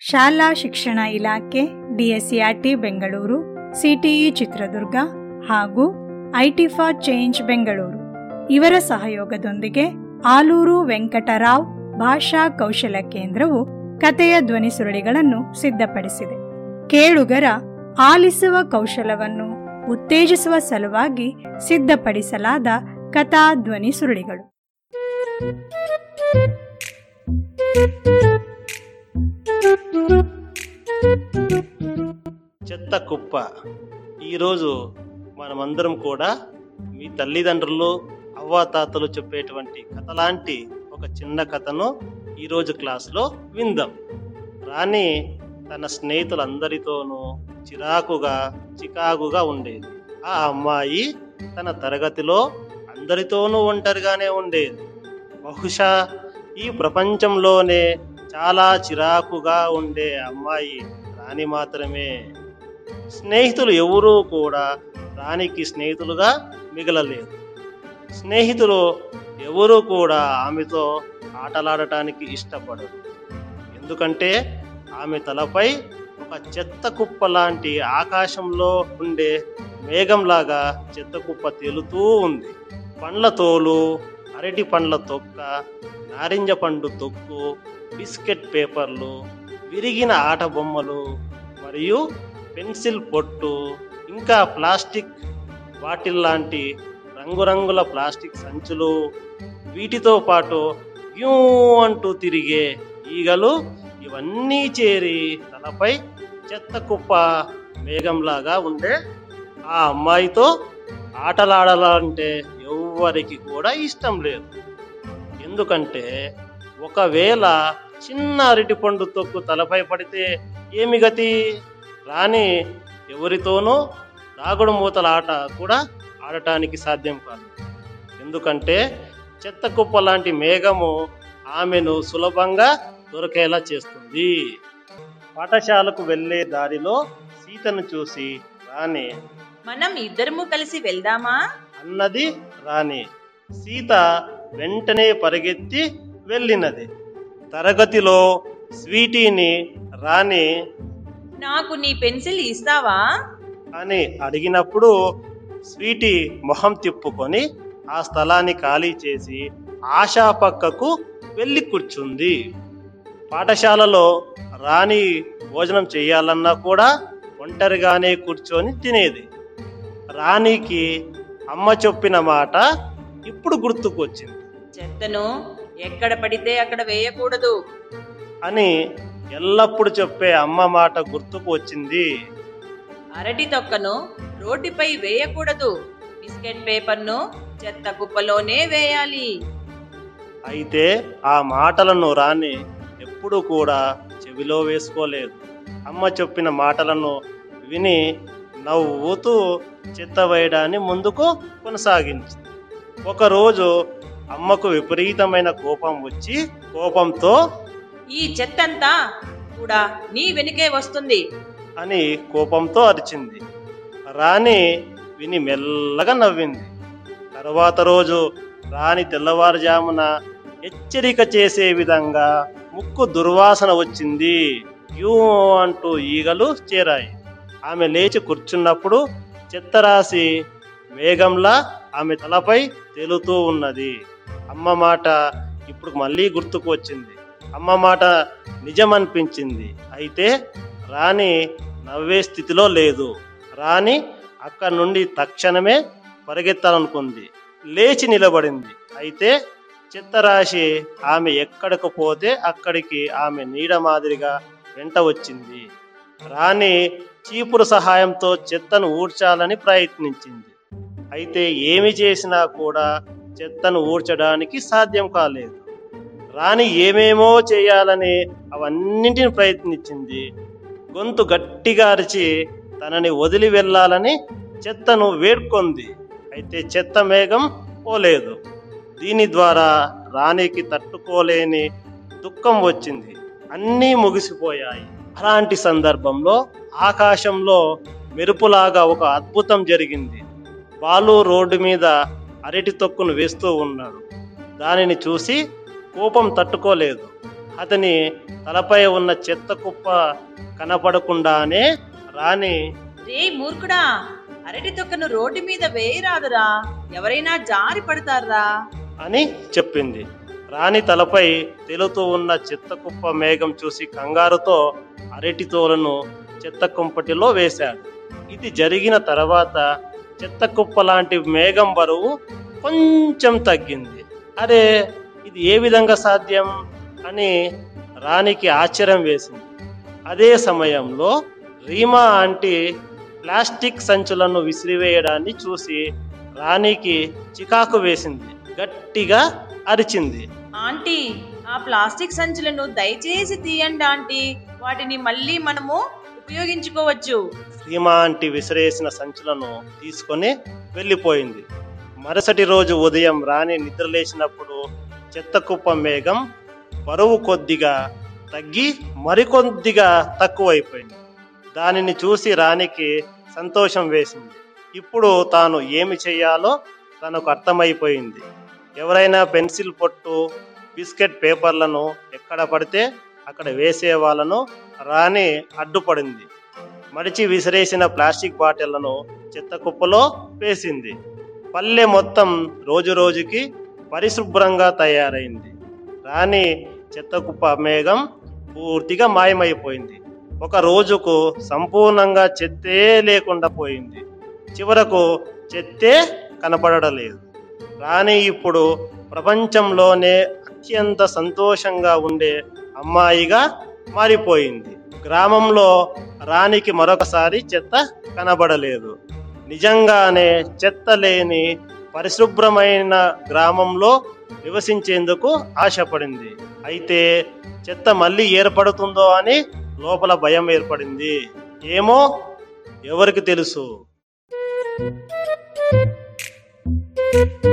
ಶಾಲಾ ಶಿಕ್ಷಣ ಇಲಾಖೆ ಡಿಎಸ್ಸಿಆರ್ಟಿ ಬೆಂಗಳೂರು ಸಿಟಿಇ ಚಿತ್ರದುರ್ಗ ಹಾಗೂ ಐಟಿ ಫಾರ್ ಚೇಂಜ್ ಬೆಂಗಳೂರು ಇವರ ಸಹಯೋಗದೊಂದಿಗೆ ಆಲೂರು ವೆಂಕಟರಾವ್ ಭಾಷಾ ಕೌಶಲ ಕೇಂದ್ರವು ಕಥೆಯ ಧ್ವನಿ ಸುರುಳಿಗಳನ್ನು ಸಿದ್ಧಪಡಿಸಿದೆ ಕೇಳುಗರ ಆಲಿಸುವ ಕೌಶಲವನ್ನು ಉತ್ತೇಜಿಸುವ ಸಲುವಾಗಿ ಸಿದ್ಧಪಡಿಸಲಾದ ಕಥಾ ಧ್ವನಿ ಸುರುಳಿಗಳು చెత్త కుప్ప ఈరోజు మనమందరం కూడా మీ తల్లిదండ్రులు అవ్వాతాతలు చెప్పేటువంటి కథ లాంటి ఒక చిన్న కథను ఈరోజు క్లాస్లో విందాం రాణి తన స్నేహితులందరితోనూ చిరాకుగా చికాకుగా ఉండేది ఆ అమ్మాయి తన తరగతిలో అందరితోనూ ఒంటరిగానే ఉండేది బహుశా ఈ ప్రపంచంలోనే చాలా చిరాకుగా ఉండే అమ్మాయి రాణి మాత్రమే స్నేహితులు ఎవరూ కూడా రాణికి స్నేహితులుగా మిగలలేదు స్నేహితులు ఎవరూ కూడా ఆమెతో ఆటలాడటానికి ఇష్టపడరు ఎందుకంటే ఆమె తలపై ఒక చెత్త కుప్ప లాంటి ఆకాశంలో ఉండే మేఘంలాగా చెత్త కుప్ప తేలుతూ ఉంది పండ్ల తోలు అరటి పండ్ల తొక్క నారింజ పండు తొక్కు బిస్కెట్ పేపర్లు విరిగిన ఆట బొమ్మలు మరియు పెన్సిల్ పొట్టు ఇంకా ప్లాస్టిక్ బాటిల్ లాంటి రంగురంగుల ప్లాస్టిక్ సంచులు వీటితో పాటు యూ అంటూ తిరిగే ఈగలు ఇవన్నీ చేరి తనపై చెత్త కుప్ప మేఘంలాగా ఉండే ఆ అమ్మాయితో ఆటలాడాలంటే ఎవ్వరికి కూడా ఇష్టం లేదు ఎందుకంటే ఒకవేళ చిన్న అరటిపండు తొక్కు తలపై పడితే ఏమి గతి రాని ఎవరితోనూ దాగుడు మూతల ఆట కూడా ఆడటానికి సాధ్యం కాదు ఎందుకంటే చెత్త కుప్ప లాంటి మేఘము ఆమెను సులభంగా దొరికేలా చేస్తుంది పాఠశాలకు వెళ్ళే దారిలో సీతను చూసి రాణి మనం ఇద్దరము కలిసి వెళ్దామా అన్నది రాణి సీత వెంటనే పరిగెత్తి వెళ్ళినది తరగతిలో స్వీటీని రాణి నాకు నీ పెన్సిల్ ఇస్తావా అని అడిగినప్పుడు స్వీటీ మొహం తిప్పుకొని ఆ స్థలాన్ని ఖాళీ చేసి ఆశా పక్కకు వెళ్ళి కూర్చుంది పాఠశాలలో రాణి భోజనం చేయాలన్నా కూడా ఒంటరిగానే కూర్చొని తినేది రాణికి అమ్మ చెప్పిన మాట ఇప్పుడు గుర్తుకొచ్చింది చెత్తను ఎక్కడ పడితే అక్కడ వేయకూడదు అని ఎల్లప్పుడు చెప్పే అమ్మ మాట గుర్తుకు వచ్చింది అరటి తొక్కను రోడ్డుపై వేయకూడదు బిస్కెట్ పేపర్ను చెత్త కుప్పలోనే వేయాలి అయితే ఆ మాటలను రాణి ఎప్పుడు కూడా చెవిలో వేసుకోలేదు అమ్మ చెప్పిన మాటలను విని నవ్వుతూ చెత్త వేయడాన్ని ముందుకు కొనసాగించింది ఒకరోజు అమ్మకు విపరీతమైన కోపం వచ్చి కోపంతో ఈ చెత్తంతా కూడా నీ వెనుకే వస్తుంది అని కోపంతో అరిచింది రాణి విని మెల్లగా నవ్వింది తర్వాత రోజు రాణి తెల్లవారుజామున హెచ్చరిక చేసే విధంగా ముక్కు దుర్వాసన వచ్చింది యూ అంటూ ఈగలు చేరాయి ఆమె లేచి కూర్చున్నప్పుడు చెత్తరాశి మేఘంలా ఆమె తలపై తేలుతూ ఉన్నది అమ్మ మాట ఇప్పుడు మళ్ళీ గుర్తుకు వచ్చింది అమ్మ మాట నిజమనిపించింది అయితే రాణి నవ్వే స్థితిలో లేదు రాణి అక్కడి నుండి తక్షణమే పరిగెత్తాలనుకుంది లేచి నిలబడింది అయితే చిత్తరాశి ఆమె ఎక్కడికి పోతే అక్కడికి ఆమె నీడ మాదిరిగా వెంట వచ్చింది రాణి చీపురు సహాయంతో చెత్తను ఊడ్చాలని ప్రయత్నించింది అయితే ఏమి చేసినా కూడా చెత్తను ఊడ్చడానికి సాధ్యం కాలేదు రాణి ఏమేమో చేయాలని అవన్నింటిని ప్రయత్నించింది గొంతు గట్టిగా అరిచి తనని వదిలి వెళ్ళాలని చెత్తను వేడుకొంది అయితే చెత్త మేఘం పోలేదు దీని ద్వారా రాణికి తట్టుకోలేని దుఃఖం వచ్చింది అన్నీ ముగిసిపోయాయి అలాంటి సందర్భంలో ఆకాశంలో మెరుపులాగా ఒక అద్భుతం జరిగింది బాలు రోడ్డు మీద అరటి తొక్కును వేస్తూ ఉన్నాడు దానిని చూసి కోపం తట్టుకోలేదు అతని తలపై ఉన్న చెత్త కుప్ప కనపడకుండానే రాణి రే మూర్ఖుడా అరటి తొక్కను రోడ్డు మీద వేయరాదురా ఎవరైనా జారి పడతారా అని చెప్పింది రాణి తలపై తేలుతూ ఉన్న చెత్త కుప్ప మేఘం చూసి కంగారుతో అరటి తోలను చెత్త కుంపటిలో వేశాడు ఇది జరిగిన తర్వాత చెత్త కుప్ప లాంటి మేఘం బరువు కొంచెం తగ్గింది అరే ఇది ఏ విధంగా సాధ్యం అని రాణికి ఆశ్చర్యం వేసింది అదే సమయంలో రీమా ఆంటీ ప్లాస్టిక్ సంచులను విసిరివేయడాన్ని చూసి రాణికి చికాకు వేసింది గట్టిగా అరిచింది ఆంటీ ఆ ప్లాస్టిక్ సంచులను దయచేసి తీయండి ఆంటీ వాటిని మళ్ళీ మనము ఉపయోగించుకోవచ్చు రీమా ఆంటీ విసిరేసిన సంచులను తీసుకొని వెళ్ళిపోయింది మరుసటి రోజు ఉదయం రాణి నిద్రలేసినప్పుడు చెత్త కుప్ప మేఘం బరువు కొద్దిగా తగ్గి మరికొద్దిగా తక్కువైపోయింది దానిని చూసి రాణికి సంతోషం వేసింది ఇప్పుడు తాను ఏమి చేయాలో తనకు అర్థమైపోయింది ఎవరైనా పెన్సిల్ పొట్టు బిస్కెట్ పేపర్లను ఎక్కడ పడితే అక్కడ వేసే వాళ్ళను రాణి అడ్డుపడింది మడిచి విసిరేసిన ప్లాస్టిక్ బాటిళ్లను చెత్త కుప్పలో వేసింది పల్లె మొత్తం రోజు రోజుకి పరిశుభ్రంగా తయారైంది రాణి చెత్త కుప్ప మేఘం పూర్తిగా మాయమైపోయింది ఒక రోజుకు సంపూర్ణంగా చెత్తే లేకుండా పోయింది చివరకు చెత్తే కనపడలేదు రాణి ఇప్పుడు ప్రపంచంలోనే అత్యంత సంతోషంగా ఉండే అమ్మాయిగా మారిపోయింది గ్రామంలో రాణికి మరొకసారి చెత్త కనబడలేదు నిజంగానే చెత్త లేని పరిశుభ్రమైన గ్రామంలో నివసించేందుకు ఆశపడింది అయితే చెత్త మళ్ళీ ఏర్పడుతుందో అని లోపల భయం ఏర్పడింది ఏమో ఎవరికి తెలుసు Thank you.